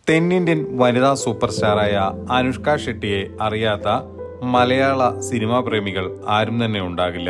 തെന്നിന്ത്യൻ വനിതാ സൂപ്പർ സ്റ്റാറായ അനുഷ്ക ഷെട്ടിയെ അറിയാത്ത മലയാള സിനിമാ പ്രേമികൾ ആരും തന്നെ ഉണ്ടാകില്ല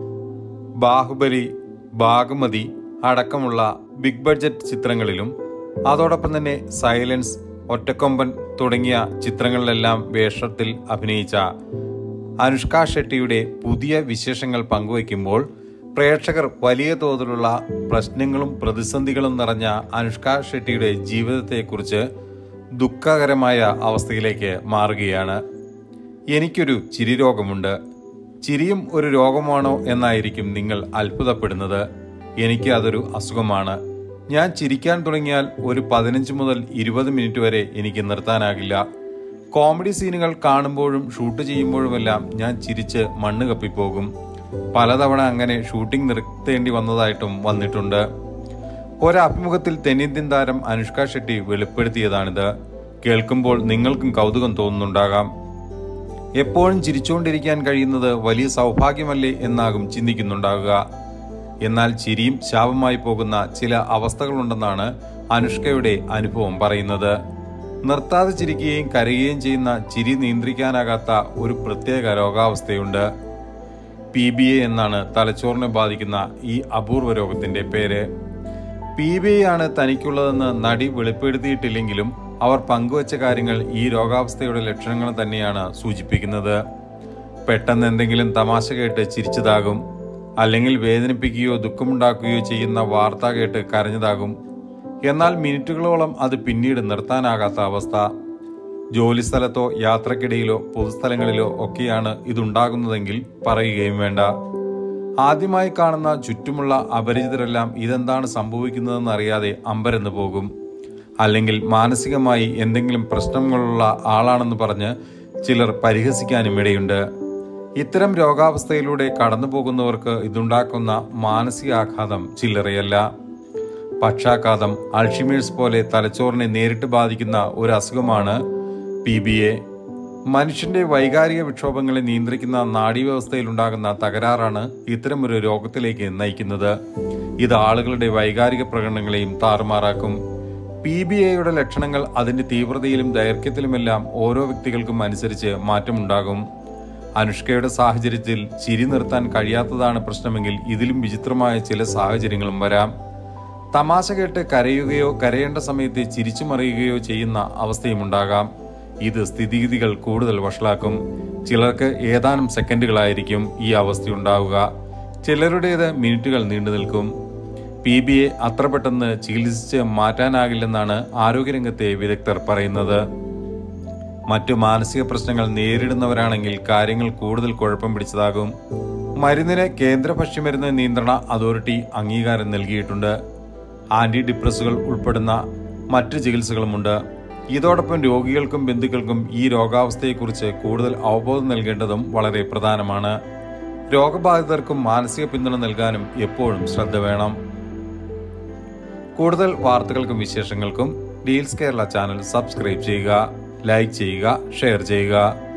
ബാഹുബലി ബാഗുമതി അടക്കമുള്ള ബിഗ് ബഡ്ജറ്റ് ചിത്രങ്ങളിലും അതോടൊപ്പം തന്നെ സൈലൻസ് ഒറ്റക്കൊമ്പൻ തുടങ്ങിയ ചിത്രങ്ങളിലെല്ലാം വേഷത്തിൽ അഭിനയിച്ച അനുഷ്ക ഷെട്ടിയുടെ പുതിയ വിശേഷങ്ങൾ പങ്കുവയ്ക്കുമ്പോൾ പ്രേക്ഷകർ വലിയ തോതിലുള്ള പ്രശ്നങ്ങളും പ്രതിസന്ധികളും നിറഞ്ഞ അനുഷ്ക ഷെട്ടിയുടെ ജീവിതത്തെക്കുറിച്ച് ദുഃഖകരമായ അവസ്ഥയിലേക്ക് മാറുകയാണ് എനിക്കൊരു ചിരി രോഗമുണ്ട് ചിരിയും ഒരു രോഗമാണോ എന്നായിരിക്കും നിങ്ങൾ അത്ഭുതപ്പെടുന്നത് എനിക്ക് അതൊരു അസുഖമാണ് ഞാൻ ചിരിക്കാൻ തുടങ്ങിയാൽ ഒരു പതിനഞ്ച് മുതൽ ഇരുപത് മിനിറ്റ് വരെ എനിക്ക് നിർത്താനാകില്ല കോമഡി സീനുകൾ കാണുമ്പോഴും ഷൂട്ട് ചെയ്യുമ്പോഴുമെല്ലാം ഞാൻ ചിരിച്ച് മണ്ണ് കപ്പിപ്പോകും പലതവണ അങ്ങനെ ഷൂട്ടിംഗ് നിർത്തേണ്ടി വന്നതായിട്ടും വന്നിട്ടുണ്ട് ഒരഭിമുഖത്തിൽ തെന്നിന്ത്യൻ താരം അനുഷ്ക ഷെട്ടി വെളിപ്പെടുത്തിയതാണിത് കേൾക്കുമ്പോൾ നിങ്ങൾക്കും കൗതുകം തോന്നുന്നുണ്ടാകാം എപ്പോഴും ചിരിച്ചുകൊണ്ടിരിക്കാൻ കഴിയുന്നത് വലിയ സൗഭാഗ്യമല്ലേ എന്നാകും ചിന്തിക്കുന്നുണ്ടാകുക എന്നാൽ ചിരിയും ശാപമായി പോകുന്ന ചില അവസ്ഥകളുണ്ടെന്നാണ് അനുഷ്കയുടെ അനുഭവം പറയുന്നത് നിർത്താതെ ചിരിക്കുകയും കരയുകയും ചെയ്യുന്ന ചിരി നിയന്ത്രിക്കാനാകാത്ത ഒരു പ്രത്യേക രോഗാവസ്ഥയുണ്ട് പി ബി എ എന്നാണ് തലച്ചോറിനെ ബാധിക്കുന്ന ഈ അപൂർവ രോഗത്തിന്റെ പേര് പി ബി എ ആണ് തനിക്കുള്ളതെന്ന് നടി വെളിപ്പെടുത്തിയിട്ടില്ലെങ്കിലും അവർ പങ്കുവച്ച കാര്യങ്ങൾ ഈ രോഗാവസ്ഥയുടെ ലക്ഷണങ്ങൾ തന്നെയാണ് സൂചിപ്പിക്കുന്നത് പെട്ടെന്ന് എന്തെങ്കിലും തമാശ കേട്ട് ചിരിച്ചതാകും അല്ലെങ്കിൽ വേദനിപ്പിക്കുകയോ ദുഃഖമുണ്ടാക്കുകയോ ചെയ്യുന്ന വാർത്ത കേട്ട് കരഞ്ഞതാകും എന്നാൽ മിനിറ്റുകളോളം അത് പിന്നീട് നിർത്താനാകാത്ത അവസ്ഥ ജോലിസ്ഥലത്തോ യാത്രക്കിടയിലോ പൊതുസ്ഥലങ്ങളിലോ ഒക്കെയാണ് ഇതുണ്ടാകുന്നതെങ്കിൽ പറയുകയും വേണ്ട ആദ്യമായി കാണുന്ന ചുറ്റുമുള്ള അപരിചിതരെല്ലാം ഇതെന്താണ് സംഭവിക്കുന്നതെന്ന് അറിയാതെ അമ്പരന്ന് പോകും അല്ലെങ്കിൽ മാനസികമായി എന്തെങ്കിലും പ്രശ്നങ്ങളുള്ള ആളാണെന്ന് പറഞ്ഞ് ചിലർ പരിഹസിക്കാനും ഇടയുണ്ട് ഇത്തരം രോഗാവസ്ഥയിലൂടെ കടന്നു പോകുന്നവർക്ക് ഇതുണ്ടാക്കുന്ന മാനസികാഘാതം ചില്ലറയല്ല പക്ഷാഘാതം അൾഷിമേഴ്സ് പോലെ തലച്ചോറിനെ നേരിട്ട് ബാധിക്കുന്ന ഒരു അസുഖമാണ് പി ബി എ മനുഷ്യന്റെ വൈകാരിക വിക്ഷോഭങ്ങളെ നിയന്ത്രിക്കുന്ന നാഡീവ്യവസ്ഥയിലുണ്ടാകുന്ന തകരാറാണ് ഇത്തരമൊരു രോഗത്തിലേക്ക് നയിക്കുന്നത് ഇത് ആളുകളുടെ വൈകാരിക പ്രകടനങ്ങളെയും താറുമാറാക്കും പി ബി എയുടെ ലക്ഷണങ്ങൾ അതിന്റെ തീവ്രതയിലും ദൈർഘ്യത്തിലുമെല്ലാം ഓരോ വ്യക്തികൾക്കും അനുസരിച്ച് മാറ്റമുണ്ടാകും അനുഷ്കയുടെ സാഹചര്യത്തിൽ ചിരി നിർത്താൻ കഴിയാത്തതാണ് പ്രശ്നമെങ്കിൽ ഇതിലും വിചിത്രമായ ചില സാഹചര്യങ്ങളും വരാം തമാശ കേട്ട് കരയുകയോ കരയേണ്ട സമയത്ത് ചിരിച്ചു മറിയുകയോ ചെയ്യുന്ന അവസ്ഥയുമുണ്ടാകാം ഇത് സ്ഥിതിഗതികൾ കൂടുതൽ വഷളാക്കും ചിലർക്ക് ഏതാനും സെക്കൻഡുകളായിരിക്കും ഈ അവസ്ഥയുണ്ടാവുക ചിലരുടേത് മിനിറ്റുകൾ നീണ്ടു നിൽക്കും പി ബി എ അത്ര പെട്ടെന്ന് ചികിത്സിച്ച് മാറ്റാനാകില്ലെന്നാണ് ആരോഗ്യരംഗത്തെ വിദഗ്ധർ പറയുന്നത് മറ്റു മാനസിക പ്രശ്നങ്ങൾ നേരിടുന്നവരാണെങ്കിൽ കാര്യങ്ങൾ കൂടുതൽ കുഴപ്പം പിടിച്ചതാകും മരുന്നിന് കേന്ദ്ര ഭക്ഷ്യമരുന്ന് നിയന്ത്രണ അതോറിറ്റി അംഗീകാരം നൽകിയിട്ടുണ്ട് ആന്റി ഡിപ്രസുകൾ ഉൾപ്പെടുന്ന മറ്റു ചികിത്സകളുമുണ്ട് ഇതോടൊപ്പം രോഗികൾക്കും ബന്ധുക്കൾക്കും ഈ രോഗാവസ്ഥയെക്കുറിച്ച് കൂടുതൽ അവബോധം നൽകേണ്ടതും വളരെ പ്രധാനമാണ് രോഗബാധിതർക്കും മാനസിക പിന്തുണ നൽകാനും എപ്പോഴും ശ്രദ്ധ വേണം കൂടുതൽ വാർത്തകൾക്കും വിശേഷങ്ങൾക്കും ഡീൽസ് കേരള ചാനൽ സബ്സ്ക്രൈബ് ചെയ്യുക ലൈക്ക് ചെയ്യുക ഷെയർ ചെയ്യുക